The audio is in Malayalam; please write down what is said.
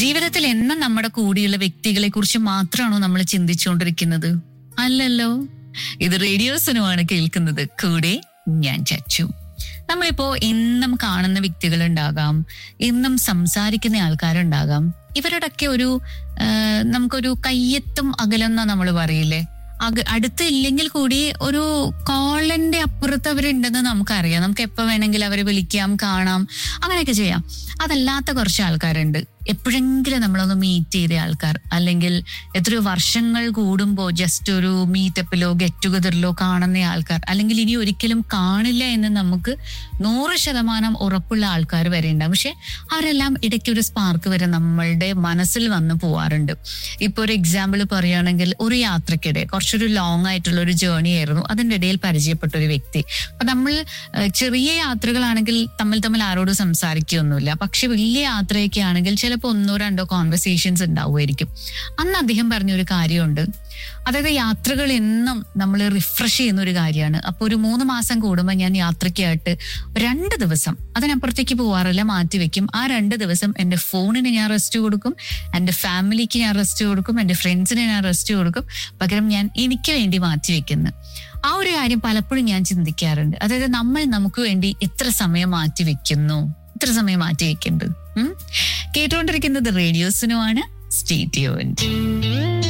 ജീവിതത്തിൽ എന്നും നമ്മുടെ കൂടെയുള്ള വ്യക്തികളെ കുറിച്ച് മാത്രമാണോ നമ്മൾ ചിന്തിച്ചുകൊണ്ടിരിക്കുന്നത് അല്ലല്ലോ ഇത് റേഡിയോസിനുമാണ് കേൾക്കുന്നത് കൂടെ ഞാൻ ചച്ചു നമ്മളിപ്പോ എന്നും കാണുന്ന വ്യക്തികൾ ഉണ്ടാകാം എന്നും സംസാരിക്കുന്ന ആൾക്കാരുണ്ടാകാം ഇവരോടൊക്കെ ഒരു ആ, നമുക്കൊരു കയ്യെത്തും അകലെന്ന നമ്മൾ പറയില്ലേ അക- അടുത്ത് ഇല്ലെങ്കിൽ കൂടി ഒരു കോളിന്റെ അപ്പുറത്ത് അവരുണ്ടെന്ന് നമുക്കറിയാം നമുക്ക് എപ്പോ വേണമെങ്കിലും അവരെ വിളിക്കാം കാണാം അങ്ങനെയൊക്കെ ചെയ്യാം അതല്ലാത്ത കുറച്ച് ആൾക്കാരുണ്ട് എപ്പോഴെങ്കിലും നമ്മളൊന്ന് മീറ്റ് ചെയ്ത ആൾക്കാർ അല്ലെങ്കിൽ എത്രയോ വർഷങ്ങൾ കൂടുമ്പോൾ ജസ്റ്റ് ഒരു മീറ്റപ്പിലോ ഗെറ്റ് ടുഗദറിലോ കാണുന്ന ആൾക്കാർ അല്ലെങ്കിൽ ഇനി ഒരിക്കലും കാണില്ല എന്ന് നമുക്ക് നൂറ് ശതമാനം ഉറപ്പുള്ള ആൾക്കാർ വരെ ഉണ്ടാവും പക്ഷെ അവരെല്ലാം ഇടയ്ക്ക് ഒരു സ്പാർക്ക് വരെ നമ്മളുടെ മനസ്സിൽ വന്ന് പോവാറുണ്ട് ഇപ്പൊ ഒരു എക്സാമ്പിൾ പറയുകയാണെങ്കിൽ ഒരു യാത്രക്കിടെ കുറച്ചൊരു ലോങ് ആയിട്ടുള്ള ഒരു ജേർണി ആയിരുന്നു അതിന്റെ ഇടയിൽ പരിചയപ്പെട്ട ഒരു വ്യക്തി അപ്പൊ നമ്മൾ ഏഹ്, ചെറിയ യാത്രകളാണെങ്കിൽ തമ്മിൽ തമ്മിൽ ആരോടും സംസാരിക്കുകയൊന്നുമില്ല പക്ഷെ വലിയ യാത്രയൊക്കെ ആണെങ്കിൽ ചിലപ്പോൾ ഒന്നോ രണ്ടോ കോൺവെർസേഷൻസ് ഉണ്ടാവുമായിരിക്കും അന്ന് അദ്ദേഹം പറഞ്ഞൊരു കാര്യമുണ്ട് അതായത് യാത്രകൾ എന്നും നമ്മൾ റിഫ്രഷ് ചെയ്യുന്ന ഒരു കാര്യമാണ് അപ്പോൾ ഒരു മൂന്ന് മാസം കൂടുമ്പോൾ ഞാൻ യാത്രയ്ക്കായിട്ട് രണ്ട് ദിവസം അതിനപ്പുറത്തേക്ക് പോവാറില്ല മാറ്റി വെക്കും ആ രണ്ട് ദിവസം എൻ്റെ ഫോണിന് ഞാൻ റെസ്റ്റ് കൊടുക്കും എൻ്റെ ഫാമിലിക്ക് ഞാൻ റെസ്റ്റ് കൊടുക്കും എൻ്റെ ഫ്രണ്ട്സിന് ഞാൻ റെസ്റ്റ് കൊടുക്കും പകരം ഞാൻ എനിക്ക് വേണ്ടി മാറ്റി വെക്കുന്നു ആ ഒരു കാര്യം പലപ്പോഴും ഞാൻ ചിന്തിക്കാറുണ്ട് അതായത് നമ്മൾ നമുക്ക് വേണ്ടി എത്ര സമയം മാറ്റി വെക്കുന്നു എത്ര സമയം മാറ്റി വെക്കുന്നുണ്ട് ഉം? കേട്ടുകൊണ്ടിരിക്കുന്നത് റേഡിയോസിനുമാണ് സ്റ്റേറ്റ് യൂൻഡ്